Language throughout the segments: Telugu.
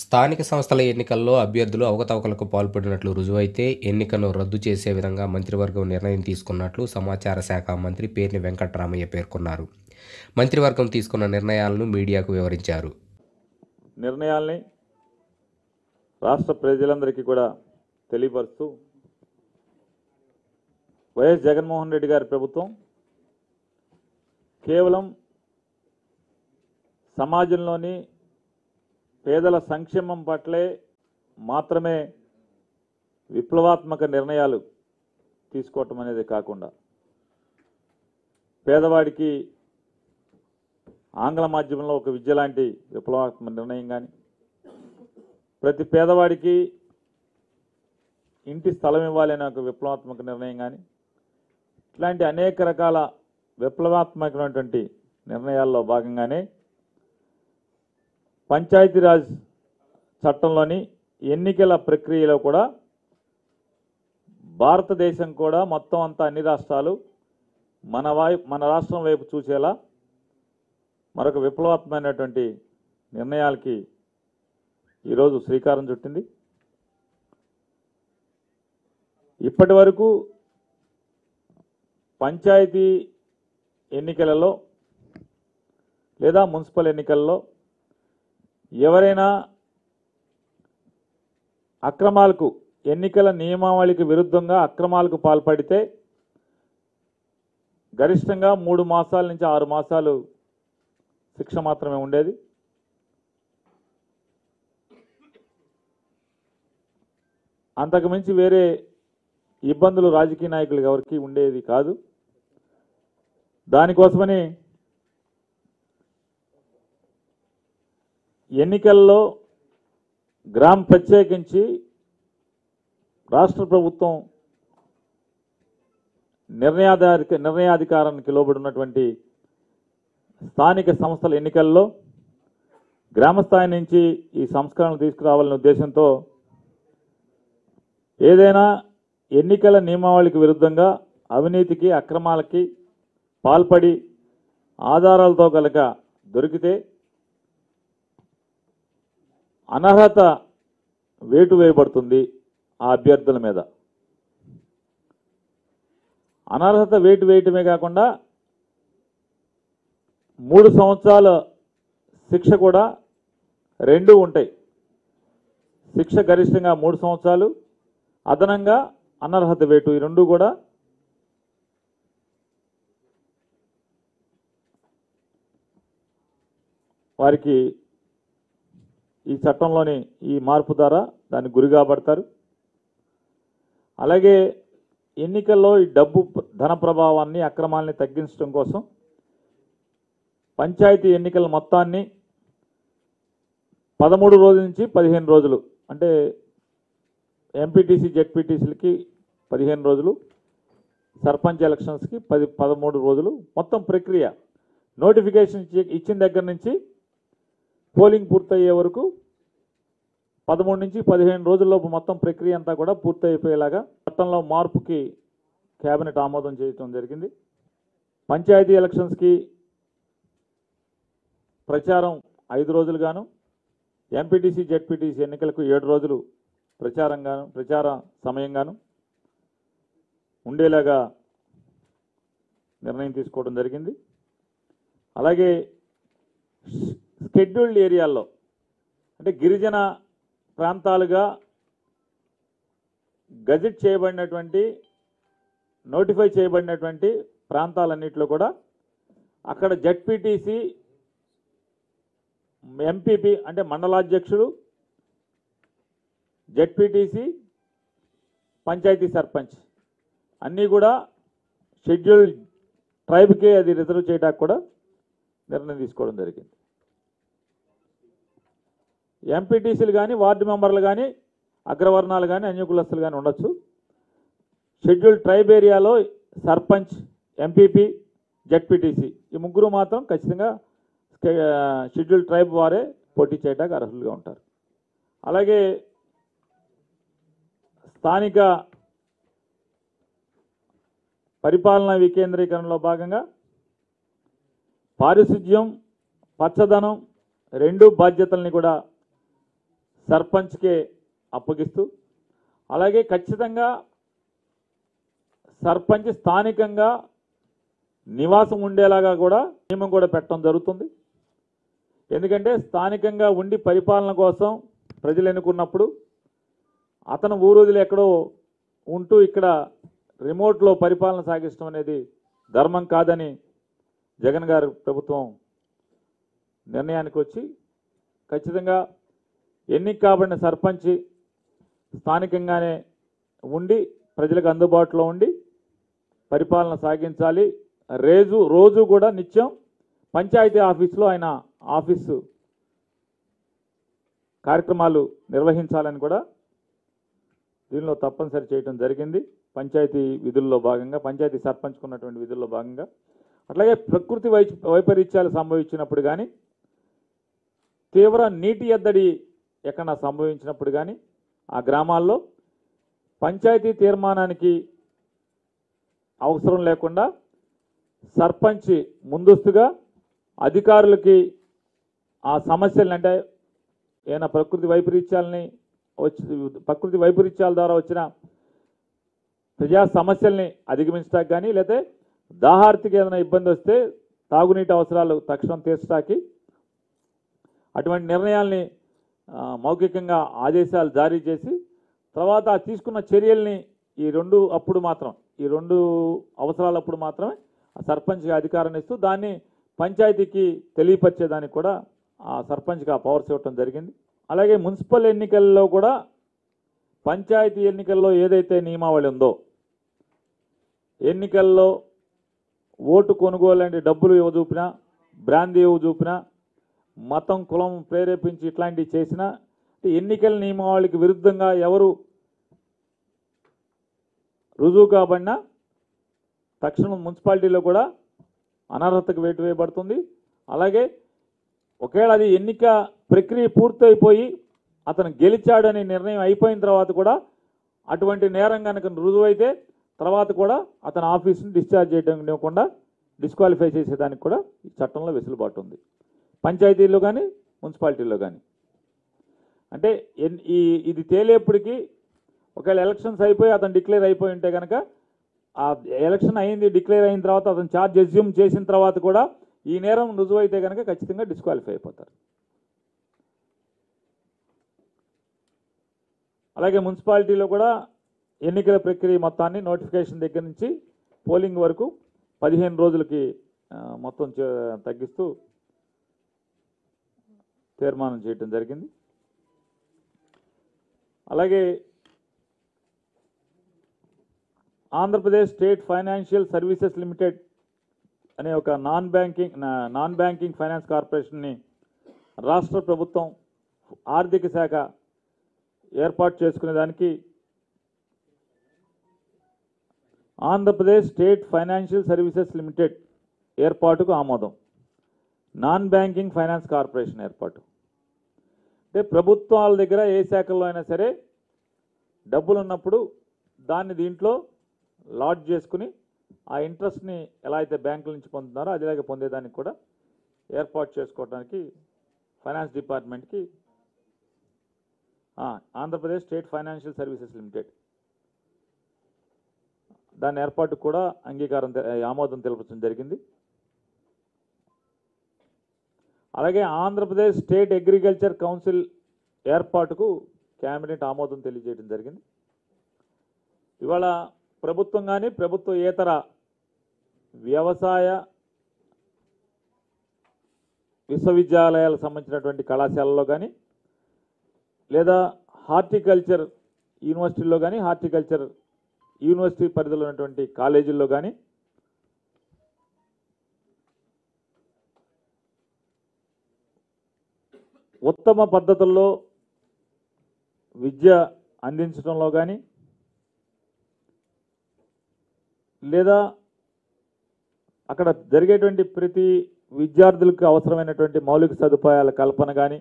స్థానిక సంస్థల ఎన్నికల్లో అభ్యర్థులు అవకతవకలకు పాల్పడినట్లు రుజువైతే ఎన్నికను రద్దు చేసే విధంగా మంత్రివర్గం నిర్ణయం తీసుకున్నట్లు సమాచార శాఖ మంత్రి పేర్ని వెంకట్రామయ్య పేర్కొన్నారు మంత్రివర్గం తీసుకున్న నిర్ణయాలను మీడియాకు వివరించారు నిర్ణయాల్ని రాష్ట్ర ప్రజలందరికీ కూడా తెలియపరుస్తూ వైఎస్ జగన్మోహన్ రెడ్డి గారి ప్రభుత్వం కేవలం సమాజంలోని పేదల సంక్షేమం పట్లే మాత్రమే విప్లవాత్మక నిర్ణయాలు తీసుకోవటం అనేది కాకుండా పేదవాడికి ఆంగ్ల మాధ్యమంలో ఒక విద్య లాంటి విప్లవాత్మక నిర్ణయం కానీ ప్రతి పేదవాడికి ఇంటి స్థలం ఇవ్వాలి అనే ఒక విప్లవాత్మక నిర్ణయం కానీ ఇట్లాంటి అనేక రకాల విప్లవాత్మకమైనటువంటి నిర్ణయాల్లో భాగంగానే పంచాయతీరాజ్ చట్టంలోని ఎన్నికల ప్రక్రియలో కూడా భారతదేశం కూడా మొత్తం అంతా అన్ని రాష్ట్రాలు మన వై మన రాష్ట్రం వైపు చూసేలా మరొక విప్లవాత్మకమైనటువంటి నిర్ణయాలకి ఈరోజు శ్రీకారం చుట్టింది ఇప్పటి వరకు పంచాయతీ ఎన్నికలలో లేదా మున్సిపల్ ఎన్నికల్లో ఎవరైనా అక్రమాలకు ఎన్నికల నియమావళికి విరుద్ధంగా అక్రమాలకు పాల్పడితే గరిష్టంగా మూడు మాసాల నుంచి ఆరు మాసాలు శిక్ష మాత్రమే ఉండేది అంతకు మించి వేరే ఇబ్బందులు రాజకీయ నాయకులకు ఎవరికి ఉండేది కాదు దానికోసమని ఎన్నికల్లో గ్రామ్ ప్రత్యేకించి రాష్ట్ర ప్రభుత్వం నిర్ణయాధిక నిర్ణయాధికారానికి లోబడి ఉన్నటువంటి స్థానిక సంస్థల ఎన్నికల్లో గ్రామస్థాయి నుంచి ఈ సంస్కరణలు తీసుకురావాలనే ఉద్దేశంతో ఏదైనా ఎన్నికల నియమావళికి విరుద్ధంగా అవినీతికి అక్రమాలకి పాల్పడి ఆధారాలతో కనుక దొరికితే అనర్హత వేటు వేయబడుతుంది ఆ అభ్యర్థుల మీద అనర్హత వేటు వేయటమే కాకుండా మూడు సంవత్సరాల శిక్ష కూడా రెండు ఉంటాయి శిక్ష గరిష్టంగా మూడు సంవత్సరాలు అదనంగా అనర్హత వేటు ఈ రెండు కూడా వారికి ఈ చట్టంలోని ఈ మార్పు ద్వారా దాన్ని గురి కాబడతారు అలాగే ఎన్నికల్లో ఈ డబ్బు ప- ధన ప్రభావాన్ని అక్రమాల్ని తగ్గించడం కోసం పంచాయతీ ఎన్నికల మొత్తాన్ని పదమూడు రోజుల నుంచి పదిహేను రోజులు అంటే ఎంపీటీసీ జెడ్పీటీసీలకి పదిహేను రోజులు సర్పంచ్ ఎలక్షన్స్కి పది పదమూడు రోజులు మొత్తం ప్రక్రియ నోటిఫికేషన్ ఇచ్చి ఇచ్చిన దగ్గర నుంచి పోలింగ్ పూర్తయ్యే వరకు పదమూడు నుంచి పదిహేను రోజుల్లోపు మొత్తం ప్రక్రియ అంతా కూడా పూర్తి అయిపోయేలాగా చట్టంలో మార్పుకి కేబినెట్ ఆమోదం చేయడం జరిగింది పంచాయతీ ఎలక్షన్స్కి ప్రచారం ఐదు రోజులుగాను ఎంపీటీసీ జెడ్పీటీసీ ఎన్నికలకు ఏడు రోజులు ప్రచారంగాను ప్రచార సమయంగాను ఉండేలాగా నిర్ణయం తీసుకోవడం జరిగింది అలాగే షెడ్యూల్డ్ ఏరియాల్లో అంటే గిరిజన ప్రాంతాలుగా గజెట్ చేయబడినటువంటి నోటిఫై చేయబడినటువంటి ప్రాంతాలన్నింటిలో కూడా అక్కడ జడ్పీటీసీ ఎంపీపీ అంటే మండలాధ్యక్షుడు జడ్పీటీసీ పంచాయతీ సర్పంచ్ అన్నీ కూడా షెడ్యూల్డ్ ట్రైబ్కే అది రిజర్వ్ చేయడానికి కూడా నిర్ణయం తీసుకోవడం జరిగింది ఎంపీటీసీలు కానీ వార్డు మెంబర్లు కానీ అగ్రవర్ణాలు కానీ అన్యకులస్తులు కానీ ఉండొచ్చు షెడ్యూల్ ట్రైబ్ ఏరియాలో సర్పంచ్ ఎంపీపీ జడ్పీటీసీ ఈ ముగ్గురు మాత్రం ఖచ్చితంగా స్కే- షెడ్యూల్ ట్రైబ్ వారే పోటీ చేయడానికి అర్హులుగా ఉంటారు అలాగే స్థానిక పరిపాలనా వికేంద్రీకరణలో భాగంగా పారిశుధ్యం పచ్చదనం రెండు బాధ్యతల్ని కూడా సర్పంచ్కే అప్పగిస్తూ అలాగే ఖచ్చితంగా సర్పంచ్ స్థానికంగా నివాసం ఉండేలాగా కూడా నియమం కూడా పెట్టడం జరుగుతుంది ఎందుకంటే స్థానికంగా ఉండి పరిపాలన కోసం ప్రజలు ఎన్నుకున్నప్పుడు అతను ఊరోజులు ఎక్కడో ఉంటూ ఇక్కడ రిమోట్లో పరిపాలన సాగించడం అనేది ధర్మం కాదని జగన్ గారు ప్రభుత్వం నిర్ణయానికి వచ్చి ఖచ్చితంగా ఎన్నిక కాబడిన సర్పంచ్ స్థానికంగానే ఉండి ప్రజలకు అందుబాటులో ఉండి పరిపాలన సాగించాలి రేజు రోజు కూడా నిత్యం పంచాయతీ ఆఫీసులో ఆయన ఆఫీసు కార్యక్రమాలు నిర్వహించాలని కూడా దీనిలో తప్పనిసరి చేయడం జరిగింది పంచాయతీ విధుల్లో భాగంగా పంచాయతీ సర్పంచ్కు ఉన్నటువంటి విధుల్లో భాగంగా అట్లాగే ప్రకృతి వై వైపరీత్యాలు సంభవించినప్పుడు కానీ తీవ్ర నీటి ఎద్దడి ఎక్కడ సంభవించినప్పుడు కానీ ఆ గ్రామాల్లో పంచాయతీ తీర్మానానికి అవసరం లేకుండా సర్పంచ్ ముందస్తుగా అధికారులకి ఆ సమస్యలను అంటే ఏమైనా ప్రకృతి వైపరీత్యాలని వచ్చి ప్రకృతి వైపరీత్యాల ద్వారా వచ్చిన ప్రజా సమస్యల్ని అధిగమించడానికి కానీ లేకపోతే దాహార్తికి ఏదైనా ఇబ్బంది వస్తే తాగునీటి అవసరాలు తక్షణం తీర్చడానికి అటువంటి నిర్ణయాల్ని ఆ, మౌఖికంగా ఆదేశాలు జారీ చేసి తర్వాత ఆ తీసుకున్న చర్యల్ని ఈ రెండు అప్పుడు మాత్రం ఈ రెండు అవసరాలప్పుడు మాత్రమే ఆ సర్పంచ్కి అధికారాన్ని ఇస్తూ దాన్ని పంచాయతీకి తెలియపరిచేదానికి కూడా ఆ సర్పంచ్కి ఆ పవర్స్ ఇవ్వటం జరిగింది అలాగే మున్సిపల్ ఎన్నికల్లో కూడా పంచాయతీ ఎన్నికల్లో ఏదైతే నియమావళి ఉందో ఎన్నికల్లో ఓటు కొనుగోలు అంటే డబ్బులు ఇవ్వ చూపినా బ్రాందీ ఇవ్వ చూపినా మతం కులం ప్రేరేపించి ఇట్లాంటివి చేసినా అంటే ఎన్నికల నియమావళికి విరుద్ధంగా ఎవరు రుజువు కాబడినా తక్షణం మున్సిపాలిటీలో కూడా అనర్హతకు వేటు వేయబడుతుంది అలాగే ఒకవేళ అది ఎన్నిక ప్రక్రియ పూర్తయిపోయి అతను గెలిచాడని నిర్ణయం అయిపోయిన తర్వాత కూడా అటువంటి నేరం కనుక రుజువైతే తర్వాత కూడా అతని ఆఫీస్ని డిశ్చార్జ్ చేయడం ఇవ్వకుండా డిస్క్వాలిఫై చేసేదానికి కూడా ఈ చట్టంలో వెసులుబాటు ఉంది పంచాయతీల్లో కానీ మున్సిపాలిటీల్లో కానీ అంటే ఎన్- ఈ ఇది తేలేప్పటికీ ఒకవేళ ఎలక్షన్స్ అయిపోయి అతను డిక్లేర్ అయిపోయి ఉంటే కనుక ఆ ఎలక్షన్ అయింది డిక్లేర్ అయిన తర్వాత అతను ఛార్జ్ ఎజ్యూమ్ చేసిన తర్వాత కూడా ఈ నేరం రుజువైతే కనుక ఖచ్చితంగా డిస్క్వాలిఫై అయిపోతారు అలాగే మున్సిపాలిటీలో కూడా ఎన్నికల ప్రక్రియ మొత్తాన్ని నోటిఫికేషన్ దగ్గర నుంచి పోలింగ్ వరకు పదిహేను రోజులకి ఆ, మొత్తం చే- తగ్గిస్తూ తీర్మానం చేయడం జరిగింది అలాగే Andhra Pradesh state financial services limited అనే ఒక నాన్ బ్యాంకింగ్ నా- నాన్ బ్యాంకింగ్ ఫైనాన్స్ కార్పొరేషన్ని రాష్ట్ర ప్రభుత్వం ఆర్థిక శాఖ ఏర్పాటు చేసుకునే దానికి Andhra Pradesh state financial services limited ఏర్పాటుకు ఆమోదం నాన్ బ్యాంకింగ్ ఫైనాన్స్ కార్పొరేషన్ ఏర్పాటు అంటే ప్రభుత్వాల దగ్గర ఏ శాఖల్లో అయినా సరే డబ్బులు ఉన్నప్పుడు దాన్ని దీంట్లో లాడ్ చేసుకుని ఆ ఇంట్రెస్ట్ని ఎలా అయితే బ్యాంకుల నుంచి పొందుతున్నారో అదేలాగే పొందేదానికి కూడా ఏర్పాటు చేసుకోవడానికి ఫైనాన్స్ డిపార్ట్మెంట్కి ఆ, Andhra Pradesh state financial services limited దాని ఏర్పాటు కూడా అంగీకారం తె- ఆమోదం తెలపడం జరిగింది అలాగే ఆంధ్రప్రదేశ్ స్టేట్ అగ్రికల్చర్ కౌన్సిల్ ఏర్పాటుకు కేబినెట్ ఆమోదం తెలియజేయడం జరిగింది ఇవాళ ప్రభుత్వం కానీ ప్రభుత్వేతర వ్యవసాయ విశ్వవిద్యాలయాలకు సంబంధించినటువంటి కళాశాలలో కానీ లేదా హార్టికల్చర్ యూనివర్సిటీల్లో కానీ హార్టికల్చర్ యూనివర్సిటీ పరిధిలో ఉన్నటువంటి కాలేజీల్లో కానీ ఉత్తమ పద్ధతుల్లో విద్య అందించడంలో కానీ లేదా అక్కడ జరిగేటువంటి ప్రతి విద్యార్థులకు అవసరమైనటువంటి మౌలిక సదుపాయాల కల్పన కానీ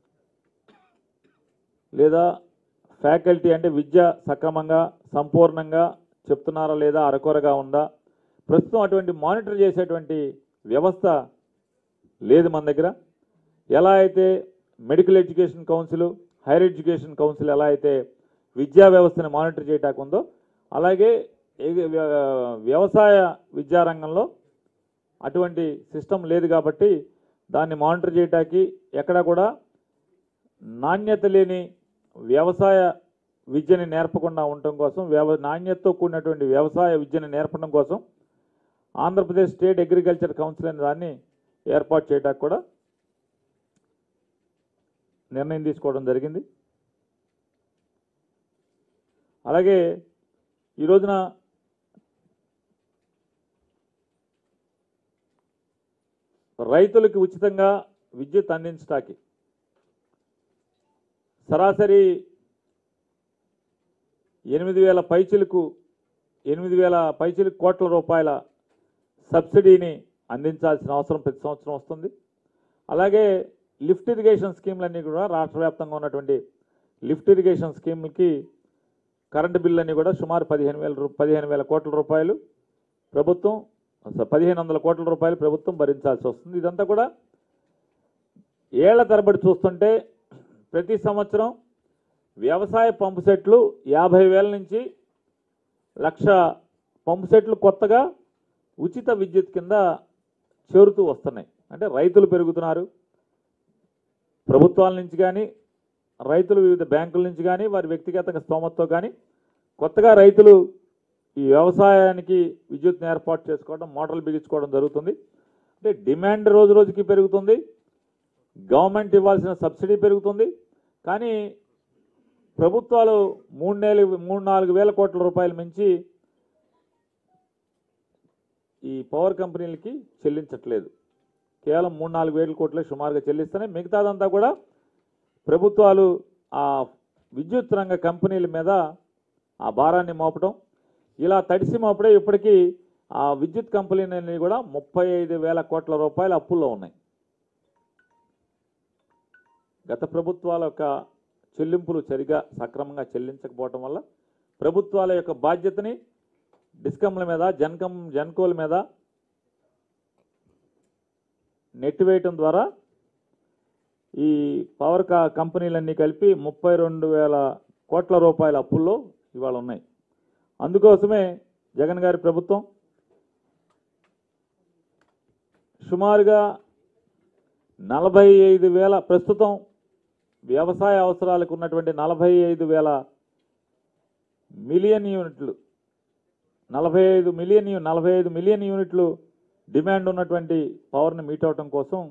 లేదా ఫ్యాకల్టీ అంటే విద్య సక్రమంగా సంపూర్ణంగా చెప్తున్నారా లేదా అరకొరగా ఉందా ప్రస్తుతం అటువంటి మానిటర్ చేసేటువంటి వ్యవస్థ లేదు మన దగ్గర ఎలా అయితే medical education council higher education council ఎలా అయితే విద్యా వ్యవస్థని మానిటర్ చేయటానికి ఉందో అలాగే ఏ- వ్య- వ్యవసాయ విద్యారంగంలో అటువంటి సిస్టమ్ లేదు కాబట్టి దాన్ని మానిటర్ చేయటానికి ఎక్కడ కూడా నాణ్యత లేని వ్యవసాయ విద్యని నేర్పకుండా ఉండటం కోసం వ్యవ నాణ్యతతో కూడినటువంటి వ్యవసాయ విద్యను నేర్పడం కోసం ఆంధ్రప్రదేశ్ స్టేట్ అగ్రికల్చర్ కౌన్సిల్ అనే దాన్ని ఏర్పాటు చేయడానికి కూడా నిర్ణయం తీసుకోవడం జరిగింది అలాగే ఈ రోజున రైతులకి ఉచితంగా విద్యుత్ అందించటానికి సరాసరి ఎనిమిది వేల పైచిలకు ఎనిమిది వేల పైచిలకు కోట్ల రూపాయల సబ్సిడీని అందించాల్సిన అవసరం ప్రతి సంవత్సరం వస్తుంది అలాగే లిఫ్ట్ ఇరిగేషన్ స్కీమ్లన్నీ కూడా రాష్ట్ర వ్యాప్తంగా ఉన్నటువంటి లిఫ్ట్ ఇరిగేషన్ స్కీమ్కి కరెంటు బిల్లులన్నీ కూడా సుమారు పదిహేను వేల రూ- పదిహేను వేల కోట్ల రూపాయలు ప్రభుత్వం స- పదిహేను వందల కోట్ల రూపాయలు ప్రభుత్వం భరించాల్సి వస్తుంది ఇదంతా కూడా ఏళ్ల తరబడి చూస్తుంటే ప్రతి సంవత్సరం వ్యవసాయ పంపు సెట్లు యాభై వేల నుంచి లక్ష పంపు సెట్లు కొత్తగా ఉచిత విద్యుత్ కింద చేరుతూ వస్తున్నాయి అంటే రైతులు పెరుగుతున్నారు ప్రభుత్వాల నుంచి కానీ రైతులు వివిధ బ్యాంకుల నుంచి కానీ వారి వ్యక్తిగత స్తోమతతో కానీ కొత్తగా రైతులు ఈ వ్యవసాయానికి విద్యుత్ని ఏర్పాటు చేసుకోవడం మోటార్లు బిగించుకోవడం జరుగుతుంది అంటే డిమాండ్ రోజు రోజుకి పెరుగుతుంది గవర్నమెంట్ ఇవ్వాల్సిన సబ్సిడీ పెరుగుతుంది కానీ ప్రభుత్వాలు మూడు నెలలు మూడు నాలుగు వేల కోట్ల రూపాయలు మించి ఈ పవర్ కంపెనీలకి చెల్లించట్లేదు కేవలం మూడు నాలుగు వేల కోట్లే సుమారుగా చెల్లిస్తున్నాయి మిగతాదంతా కూడా ప్రభుత్వాలు ఆ విద్యుత్ రంగ కంపెనీల మీద ఆ భారాన్ని మోపడం ఇలా తడిసి మోపడే ఇప్పటికీ ఆ విద్యుత్ కంపెనీలన్నీ కూడా ముప్పై ఐదు వేల కోట్ల రూపాయల అప్పుల్లో ఉన్నాయి గత ప్రభుత్వాల యొక్క చెల్లింపులు సరిగా సక్రమంగా చెల్లించకపోవటం వల్ల ప్రభుత్వాల యొక్క బాధ్యతని డిస్కంల మీద జన్కం జన్కోల మీద నెట్టివేయటం ద్వారా ఈ పవర్ కా కంపెనీలన్నీ కలిపి ముప్పై రెండు వేల కోట్ల రూపాయల అప్పుల్లో ఇవాళ ఉన్నాయి అందుకోసమే జగన్ గారి ప్రభుత్వం సుమారుగా నలభై ఐదు వేల ప్రస్తుతం వ్యవసాయ అవసరాలకు ఉన్నటువంటి నలభై ఐదు వేల మిలియన్ యూనిట్లు నలభై ఐదు మిలియన్ యూ- నలభై ఐదు మిలియన్ యూనిట్లు డిమాండ్ ఉన్నటువంటి పవర్ని మీట్ అవటం కోసం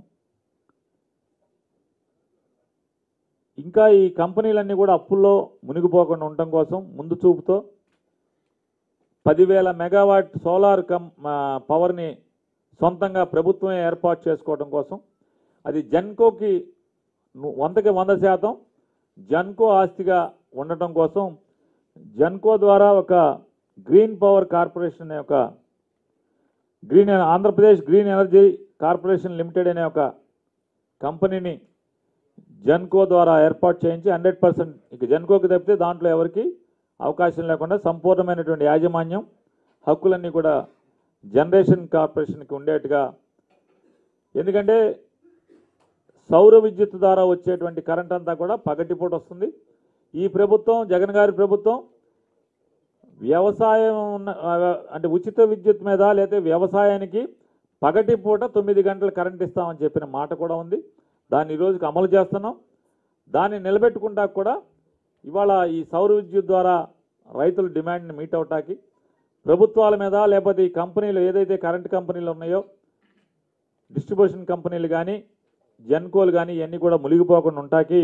ఇంకా ఈ కంపెనీలన్నీ కూడా అప్పుల్లో మునిగిపోకుండా ఉండటం కోసం ముందు చూపుతో పదివేల మెగావాట్ సోలార్ కం ఆ, పవర్ని సొంతంగా ప్రభుత్వమే ఏర్పాటు చేసుకోవడం కోసం అది జన్కోకి ను- వందకి వంద శాతం జన్కో ఆస్తిగా ఉండటం కోసం జన్కో ద్వారా ఒక గ్రీన్ పవర్ కార్పొరేషన్ అనే ఒక green Andhra Pradesh green energy corporation limited అనే ఒక కంపెనీని జన్కో ద్వారా ఏర్పాటు చేయించి హండ్రెడ్ పర్సెంట్ ఇక జన్కోకి తప్పితే దాంట్లో ఎవరికి అవకాశం లేకుండా సంపూర్ణమైనటువంటి యాజమాన్యం హక్కులన్నీ కూడా జనరేషన్ కార్పొరేషన్కి ఉండేట్టుగా ఎందుకంటే సౌర విద్యుత్ ద్వారా వచ్చేటువంటి కరెంట్ అంతా కూడా పగటిపూట వస్తుంది ఈ ప్రభుత్వం జగన్ గారి ప్రభుత్వం వ్యవసాయం ఉన్న ఆ, అంటే ఉచిత విద్యుత్ మీద లేకపోతే వ్యవసాయానికి పగటిపూట తొమ్మిది గంటలు కరెంట్ ఇస్తామని చెప్పిన మాట కూడా ఉంది దాన్ని ఈ రోజుకి అమలు చేస్తున్నాం దాన్ని నిలబెట్టుకుంటా కూడా ఇవాళ ఈ సౌర విద్యుత్ ద్వారా రైతుల డిమాండ్ని మీట్ అవటానికి ప్రభుత్వాల మీద లేకపోతే ఈ కంపెనీలు ఏదైతే కరెంట్ కంపెనీలు ఉన్నాయో డిస్ట్రిబ్యూషన్ కంపెనీలు కానీ జెన్కోలు కానీ ఇవన్నీ కూడా మునిగిపోకుండా ఉంటాకి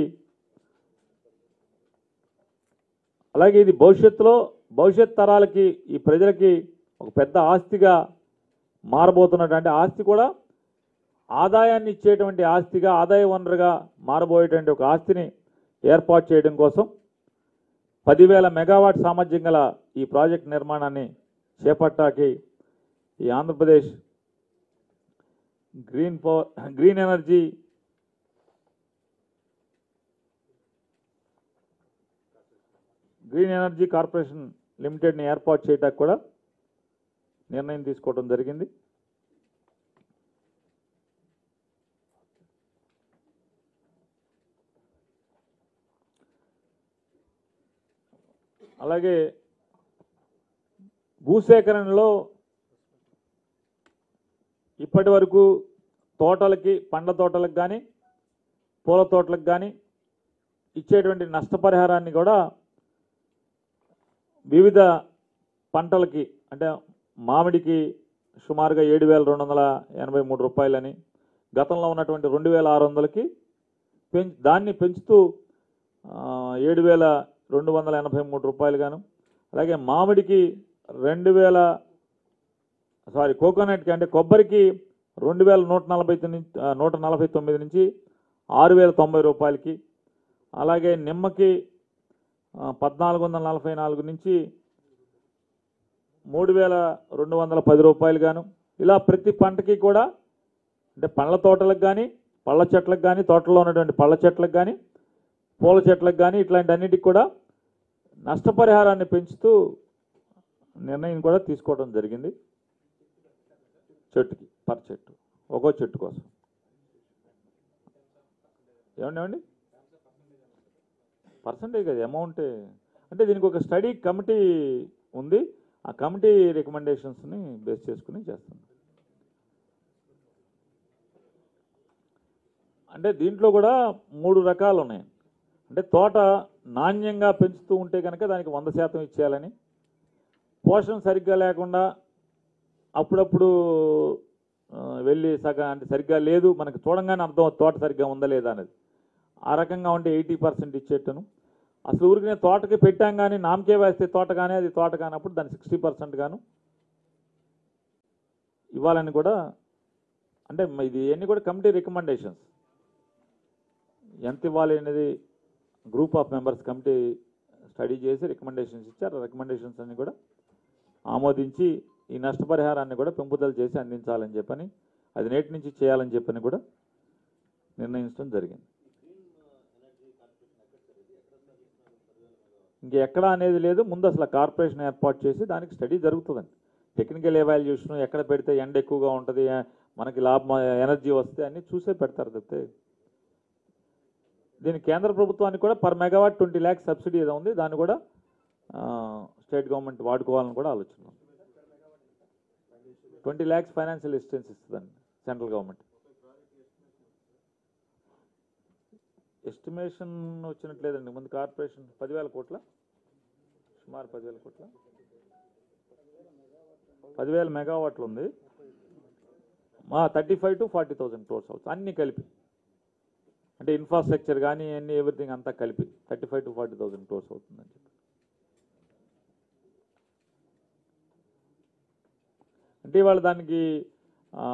అలాగే ఇది భవిష్యత్తులో భవిష్యత్ తరాలకి ఈ ప్రజలకి ఒక పెద్ద ఆస్తిగా మారబోతున్నటువంటి ఆస్తి కూడా ఆదాయాన్ని ఇచ్చేటువంటి ఆస్తిగా ఆదాయ వనరుగా మారబోయేటువంటి ఒక ఆస్తిని ఏర్పాటు చేయడం కోసం పదివేల మెగావాట్ సామర్థ్యం గల ఈ ప్రాజెక్ట్ నిర్మాణాన్ని చేపట్టాకి ఈ Andhra Pradesh green power green energy green energy corporation లిమిటెడ్ని ఏర్పాటు చేయడానికి కూడా నిర్ణయం తీసుకోవడం జరిగింది అలాగే భూసేకరణలో ఇప్పటి వరకు తోటలకి పండ్ల తోటలకు కానీ పూల తోటలకు కానీ ఇచ్చేటువంటి నష్టపరిహారాన్ని కూడా వివిధ పంటలకి అంటే మామిడికి సుమారుగా ఏడు వేల రెండు వందల ఎనభై మూడు రూపాయలని గతంలో ఉన్నటువంటి రెండు వేల ఆరు వందలకి పెంచ్ దాన్ని పెంచుతూ ఏడు వేల రెండు వందల ఎనభై మూడు రూపాయలు గాను అలాగే మామిడికి రెండు వేల సారీ కోకోనట్కి అంటే కొబ్బరికి రెండు వేల నూట నలభై తొమ్మిది ఆ, నూట నలభై తొమ్మిది నుంచి ఆరు వేల తొంభై రూపాయలకి అలాగే నిమ్మకి ఆ, పద్నాలుగు వందల నలభై నాలుగు నుంచి మూడు వేల రెండు వందల పది రూపాయలు గాను ఇలా ప్రతి పంటకి కూడా అంటే పండ్ల తోటలకు కానీ పళ్ళ చెట్లకు కానీ తోటలో ఉన్నటువంటి పళ్ళ చెట్లకు కానీ పూల చెట్లకు కానీ ఇట్లాంటి అన్నిటికి కూడా నష్టపరిహారాన్ని పెంచుతూ నిర్ణయం కూడా తీసుకోవడం జరిగింది చెట్టుకి పర్ చెట్టు ఒక్కో చెట్టు కోసం ఏమండి ఏమండి పర్సంటేజ్ కదా అమౌంట్ అంటే దీనికి ఒక స్టడీ కమిటీ ఉంది ఆ కమిటీ రికమెండేషన్స్ని బేస్ చేసుకుని చేస్తాం అంటే దీంట్లో కూడా మూడు రకాలు ఉన్నాయి అంటే తోట నాణ్యంగా పెంచుతూ ఉంటే కనుక దానికి వంద శాతం ఇచ్చేయాలని పోషణ సరిగ్గా లేకుండా అప్పుడప్పుడు ఆ, వెళ్ళి సగం అంటే సరిగ్గా లేదు మనకు చూడంగానే అర్థం తోట సరిగ్గా ఉందా లేదా అనేది ఆ రకంగా ఉంటే ఎయిటీ పర్సెంట్ ఇచ్చేట్టును అసలు ఊరికి నేను తోటకి పెట్టాం కానీ నామకే వేస్తే తోట కానీ అది తోట కానప్పుడు దాని సిక్స్టీ పర్సెంట్ గాను ఇవ్వాలని కూడా అంటే మ- ఇది అన్ని కూడా కమిటీ రికమెండేషన్స్ ఎంత ఇవ్వాలి అనేది group of members committee study చేసి రికమెండేషన్స్ ఇచ్చారు రికమెండేషన్స్ అన్ని కూడా ఆమోదించి ఈ నష్టపరిహారాన్ని కూడా పెంపుదల చేసి అందించాలని చెప్పని అది నేటి నుంచి చేయాలని చెప్పని కూడా నిర్ణయించడం జరిగింది ఇంకెక్కడ అనేది లేదు ముందు అసలు కార్పొరేషన్ ఏర్పాటు చేసి దానికి స్టడీ జరుగుతుందండి టెక్నికల్ ఎవాల్యుయేషన్ ఎక్కడ పెడితే ఎండ ఎక్కువగా ఉంటుంది ఏ- మనకి లాభం ఎనర్జీ వస్తే అన్ని చూసే పెడతారు తప్పితే దీని కేంద్ర ప్రభుత్వానికి కూడా per megawatt twenty lakhs subsidy ఏదో ఉంది దాన్ని కూడా ఆ, స్టేట్ గవర్నమెంట్ వాడుకోవాలని కూడా ఆలోచన ఉంది. ట్వంటీ ల్యాక్స్ ఫైనాన్షియల్ అసిస్టెన్స్ ఇస్తుందండి సెంట్రల్ గవర్నమెంట్ ఎస్టిమేషన్ వచ్చినట్లేదండి ముందు కార్పొరేషన్ పదివేల కోట్ల సుమారు పదివేల కోట్ల పదివేల మెగావాట్లు ఉంది మా thirty five to forty thousand crores అవుతుంది అన్నీ కలిపి అంటే ఇన్ఫ్రాస్ట్రక్చర్ కానీ అన్ని ఎవ్రీథింగ్ అంతా కలిపి thirty five to forty thousand crores అవుతుందని చెప్పి అంటే ఇవాళ దానికి ఆ,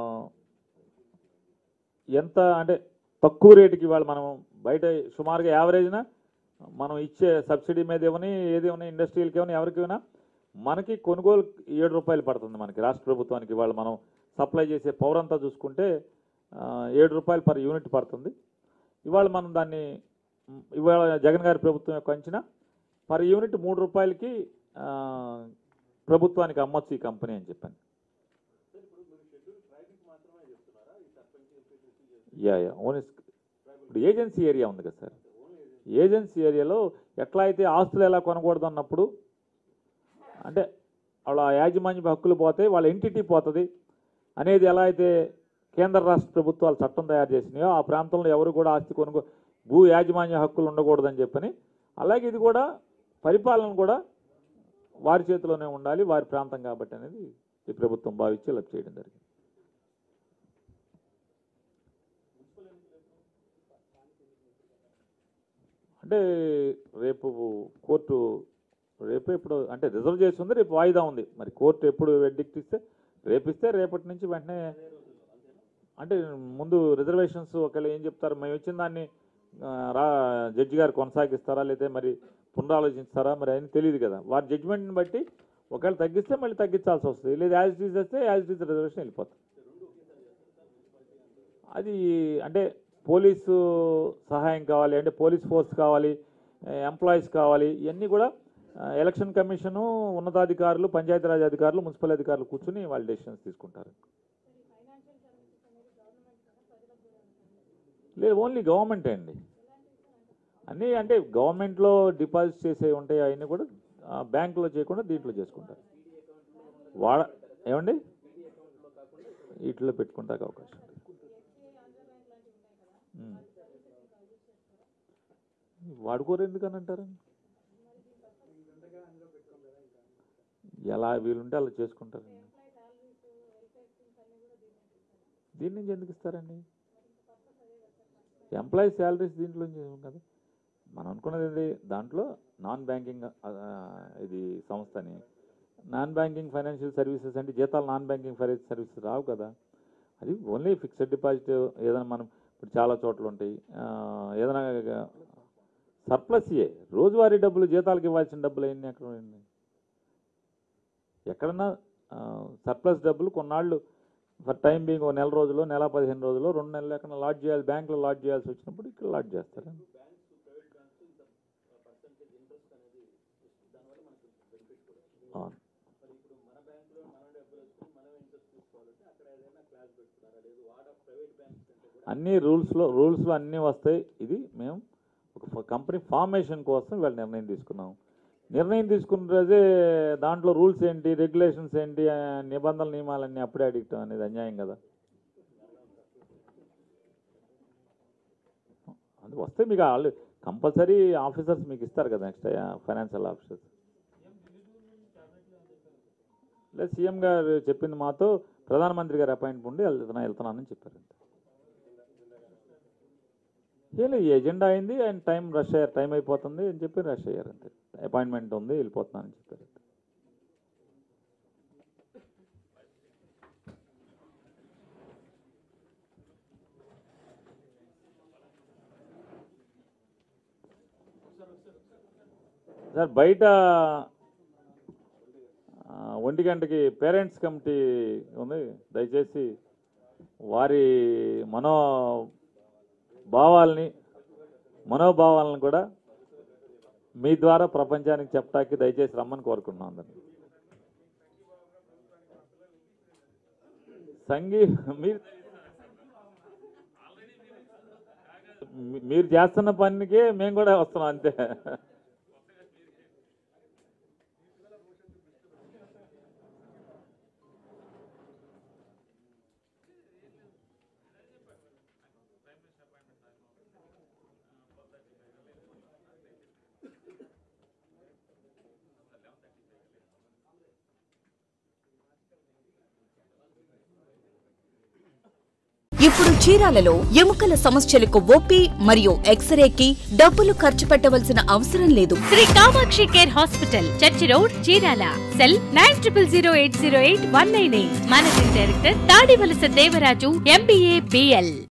ఎంత అంటే తక్కువ రేటుకి ఇవాళ మనం బయట సుమారుగా యావరేజ్న మనం ఇచ్చే సబ్సిడీ మీద ఇవ్వని ఏది ఇవ్వని ఇండస్ట్రియల్కి ఇవ్వని ఎవరికి ఇవ్వనా మనకి కొనుగోలు ఏడు రూపాయలు పడుతుంది మనకి రాష్ట్ర ప్రభుత్వానికి ఇవాళ మనం సప్లై చేసే పవర్ అంతా చూసుకుంటే ఆ, ఏడు రూపాయలు పర్ యూనిట్ పడుతుంది ఇవాళ మనం దాన్ని మ్, ఇవాళ జగన్ గారి ప్రభుత్వం యొక్క అంచనా పర్ యూనిట్ మూడు రూపాయలకి ఆ, ప్రభుత్వానికి అమ్మొచ్చు ఈ కంపెనీ అని చెప్పాను యా యా ఓన్ ఇప్పుడు ఏజెన్సీ ఏరియా ఉంది కదా సార్ ఏజెన్సీ ఏరియాలో ఎట్లా అయితే ఆస్తులు ఎలా కొనకూడదు అన్నప్పుడు అంటే వాళ్ళ యాజమాన్య హక్కులు పోతాయి వాళ్ళ ఎంటిటీ పోతుంది అనేది ఎలా అయితే కేంద్ర రాష్ట్ర ప్రభుత్వాలు చట్టం తయారు చేసినాయో ఆ ప్రాంతంలో ఎవరు కూడా ఆస్తి కొనుగో భూ యాజమాన్య హక్కులు ఉండకూడదని చెప్పని అలాగే ఇది కూడా పరిపాలన కూడా వారి చేతిలోనే ఉండాలి వారి ప్రాంతం కాబట్టి అనేది ఈ ప్రభుత్వం భావించి ఇలా చేయడం జరిగింది అంటే రేపు కోర్టు రేపు ఇప్పుడు అంటే రిజర్వ్ చేసి ఉంది రేపు వాయిదా ఉంది మరి కోర్టు ఎప్పుడు వెడ్డిక్ట్ ఇస్తే రేపు ఇస్తే రేపటి నుంచి వెంటనే అంటే ముందు రిజర్వేషన్స్ ఒకవేళ ఏం చెప్తారు మేము ఇచ్చిన దాన్ని ఆ, రా జడ్జి గారు కొనసాగిస్తారా లేదా మరి పునరాలోచిస్తారా మరి అని తెలియదు కదా వారి జడ్జిమెంట్ని బట్టి ఒకవేళ తగ్గిస్తే మళ్ళీ తగ్గించాల్సి వస్తుంది లేదా యాజ్ ఇట్ ఈజ్ వస్తే యాజ్ ఇట్ ఈజ్ రిజర్వేషన్ వెళ్ళిపోతుంది అది అంటే పోలీసు సహాయం కావాలి అంటే పోలీస్ ఫోర్స్ కావాలి ఎంప్లాయీస్ కావాలి ఇవన్నీ కూడా ఆ, ఎలక్షన్ కమిషను ఉన్నతాధికారులు పంచాయతీరాజ్ అధికారులు మున్సిపల్ అధికారులు కూర్చుని వాళ్ళు డెసిషన్స్ తీసుకుంటారు లేదు ఓన్లీ గవర్నమెంట్ అండి అన్నీ అంటే గవర్నమెంట్లో డిపాజిట్ చేసే ఉంటాయి అవన్నీ కూడా ఆ, బ్యాంకులో చేయకుండా దీంట్లో చేసుకుంటారు వాడ ఏమండి వీటిలో పెట్టుకుంటాక అవకాశం ఉంది ఉమ్. వాడుకోరు ఎందుకని అంటారు ఎలా వీలుంటే అలా చేసుకుంటారు దీని నుంచి ఎందుకు ఇస్తారండి ఎంప్లాయీ శాలరీస్ దీంట్లో నుంచి ఏం కదా మనం అనుకున్నది ఏంటి దాంట్లో నాన్ బ్యాంకింగ్ ఆ, ఇది సంస్థని నాన్ బ్యాంకింగ్ ఫైనాన్షియల్ సర్వీసెస్ అంటే జీతాలు నాన్ బ్యాంకింగ్ ఫైనాన్స్ సర్వీసెస్ రావు కదా అది ఓన్లీ ఫిక్స్డ్ డిపాజిట్ ఏదైనా మనం ఇప్పుడు చాలా చోట్ల ఉంటాయి ఆ, ఏదైనా సర్ప్లస్ ఏ రోజువారీ డబ్బులు జీతాలకు ఇవ్వాల్సిన డబ్బులు అన్నీ ఎక్కడ ఉన్నాయి ఎక్కడన్నా సర్ప్లస్ డబ్బులు కొన్నాళ్ళు ఫర్ టైం బీయింగ్ ఒక నెల రోజులు నెల పదిహేను రోజులు రెండు నెలలు ఎక్కడ లాడ్ చేయాలి బ్యాంకులో లాడ్ చేయాల్సి వచ్చినప్పుడు ఇక్కడ లాడ్ చేస్తారు అవును అన్ని రూల్స్లో రూల్స్లో అన్నీ వస్తాయి ఇది మేము ఒక కంపెనీ ఫార్మేషన్ కోసం ఇవాళ నిర్ణయం తీసుకున్నాం నిర్ణయం తీసుకున్న రోజే దాంట్లో రూల్స్ ఏంటి రెగ్యులేషన్స్ ఏంటి ఆ నిబంధనల నియమాలన్నీ అప్పుడే అడిగటం అనేది అన్యాయం కదా అది వస్తే మీకు వాళ్ళు కంపల్సరీ ఆఫీసర్స్ మీకు ఇస్తారు కదా నెక్స్ట్ ఫైనాన్షియల్ ఆఫీసర్స్ లేదు సీఎం గారు చెప్పింది మాతో ప్రధానమంత్రి గారు అపాయింట్మెంట్ ఉండి వెళ్తున్నా వెళ్తున్నానని చెప్పారు అంతే ఏలే ఈ ఎజెండా అయింది ఆయన టైం రష్ అయ్యారు టైం అయిపోతుంది అని చెప్పి రష్ అయ్యారు అంతే అపాయింట్మెంట్ ఉంది వెళ్ళిపోతున్నానని చెప్పారు అంతే సార్ బయట ఆ, ఒంటి గంటకి పేరెంట్స్ కమిటీ ఉంది దయచేసి వారి మనో భావాల్ని మనోభావాలను కూడా మీ ద్వారా ప్రపంచానికి చెప్పడానికి దయచేసి రమ్మని కోరుకుంటున్నాం అందరినీ సంగీ మీరు మీ- మీరు చేస్తున్న పనికి మేము కూడా వస్తున్నాం అంతే ఇప్పుడు చీరాలలో ఎముకల సమస్యలకు ఓపీ మరియు ఎక్స్రేకి డబ్బులు ఖర్చు పెట్టవలసిన అవసరం లేదు Shri Kamakshi care hospital church road Chirala cell nine triple zero eight zero eight one nine eight managing director Tadivalasa Devaraju MBA BL